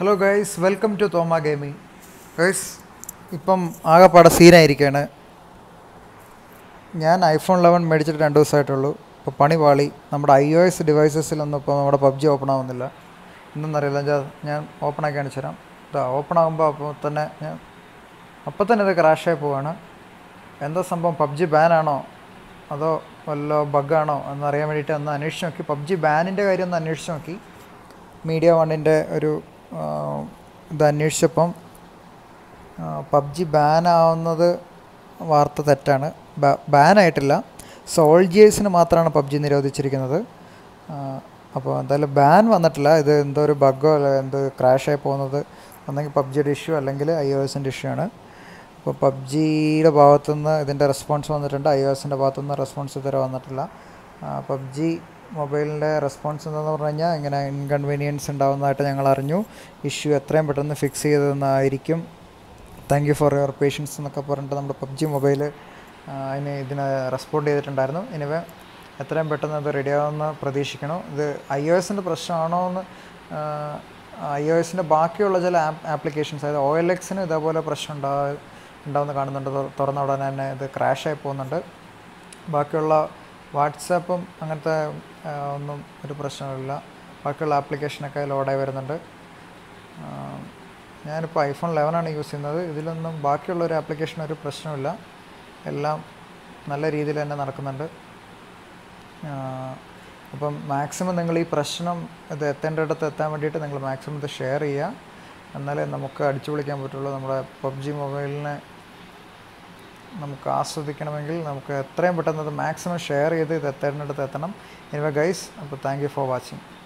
hello guys welcome to Thoma gaming guys ഇപ്പം ആകെപ്പാടെ സീനായിരിക്കുകയാണ് ഞാൻ ഐഫോൺ ലെവൻ മേടിച്ചിട്ട് രണ്ട് ദിവസമായിട്ടുള്ളൂ ഇപ്പോൾ പണി പാളി നമ്മുടെ ഐ ഒ എസ് ഡിവൈസസിലൊന്നും ഇപ്പോൾ നമ്മുടെ പബ്ജി ഓപ്പൺ ആവുന്നില്ല എന്തെന്നറിയില്ല ഞാൻ ഞാൻ ഓപ്പൺ ആക്കി കാണിച്ചു തരാം ഇതാ ഓപ്പൺ ആകുമ്പോൾ അപ്പോൾ തന്നെ ഞാൻ അപ്പോൾ തന്നെ ഇത് ക്രാഷായി പോവാണ് എന്താ സംഭവം പബ്ജി ബാനാണോ അതോ വല്ല ബഗ്ഗാണോ എന്നറിയാൻ വേണ്ടിയിട്ട് ഒന്ന് അന്വേഷിച്ച് നോക്കി പബ്ജി ബാനിൻ്റെ കാര്യം ഒന്ന് അന്വേഷിച്ച് നോക്കി മീഡിയ വണ്ണിൻ്റെ ഒരു ആ, ഇത് അന്വേഷിച്ചപ്പം പബ്ജി ബാനാവുന്നത് വാർത്ത തെറ്റാണ് ബാനായിട്ടില്ല സോൾജിയേഴ്സിന് മാത്രമാണ് പബ്ജി നിരോധിച്ചിരിക്കുന്നത് ആ, അപ്പോൾ എന്തായാലും ബാൻ വന്നിട്ടില്ല ഇത് എന്തോ ഒരു ബഗ്ഗോ അല്ല എന്ത് ക്രാഷായി പോകുന്നത് ഒന്നെങ്കിൽ പബ്ജിയുടെ ഇഷ്യൂ അല്ലെങ്കിൽ ഐ ഒ എസിൻ്റെ ഇഷ്യൂ ആണ് അപ്പോൾ പബ്ജിയുടെ ഭാഗത്തുനിന്ന് ഇതിൻ്റെ റെസ്പോൺസ് വന്നിട്ടുണ്ട് ഐ ഒ എസിൻ്റെ ഭാഗത്തുനിന്ന് റെസ്പോൺസ് ഇതുവരെ വന്നിട്ടില്ല പബ്ജി മൊബൈലിൻ്റെ റെസ്പോൺസ് എന്താണെന്ന് പറഞ്ഞു കഴിഞ്ഞാൽ ഇങ്ങനെ ഇൻകൺവീനിയൻസ് ഉണ്ടാകുന്നതായിട്ട് ഞങ്ങൾ അറിഞ്ഞു ഇഷ്യൂ എത്രയും പെട്ടെന്ന് ഫിക്സ് ചെയ്തതെന്നായിരിക്കും thank you for your patience എന്നൊക്കെ പറഞ്ഞിട്ട് നമ്മുടെ പബ്ജി മൊബൈൽ അതിന് ഇതിന് റെസ്പോണ്ട് ചെയ്തിട്ടുണ്ടായിരുന്നു ഇനിവേ എത്രയും പെട്ടെന്ന് അത് റെഡിയാവുമെന്ന് പ്രതീക്ഷിക്കണം ഇത് ഐ ഒ എസിൻ്റെ പ്രശ്നമാണോ എന്ന് ഐ ഒ എസിൻ്റെ ബാക്കിയുള്ള ചില ആപ്പ് ആപ്ലിക്കേഷൻസ് അതായത് ഒ എൽ എക്സിന് ഇതേപോലെ പ്രശ്നം ഉണ്ടാ ഉണ്ടാവുന്ന കാണുന്നുണ്ട് തുറ- തുറന്ന ഉടനെ തന്നെ ഇത് ക്രാഷായി പോകുന്നുണ്ട് ബാക്കിയുള്ള വാട്സാപ്പും അങ്ങനത്തെ ആ, ഒന്നും ഒരു പ്രശ്നമില്ല ബാക്കിയുള്ള ആപ്ലിക്കേഷനൊക്കെ ലോഡായി വരുന്നുണ്ട് ആ, ഞാനിപ്പോൾ ഐഫോൺ ലെവനാണ് യൂസ് ചെയ്യുന്നത് ഇതിലൊന്നും ബാക്കിയുള്ള ഒരു ആപ്ലിക്കേഷൻ ഒരു പ്രശ്നമില്ല എല്ലാം നല്ല രീതിയിൽ തന്നെ നടക്കുന്നുണ്ട് ആ, അപ്പം മാക്സിമം നിങ്ങൾ ഈ പ്രശ്നം ഇത് എത്തേണ്ടിടത്ത് എത്താൻ വേണ്ടിയിട്ട് നിങ്ങൾ മാക്സിമം ഇത് ഷെയർ ചെയ്യുക എന്നാലേ നമുക്ക് അടിച്ചു പൊളിക്കാൻ പറ്റുള്ളൂ നമ്മുടെ പബ്ജി മൊബൈലിനെ നമുക്ക് ആസ്വദിക്കണമെങ്കിൽ നമുക്ക് എത്രയും പെട്ടെന്ന് അത് മാക്സിമം ഷെയർ ചെയ്ത് ഇത് എത്തേണ്ടിടത്ത് എത്തണം എനിവേ ഗൈസ് അപ്പോൾ താങ്ക് യു ഫോർ വാച്ചിങ്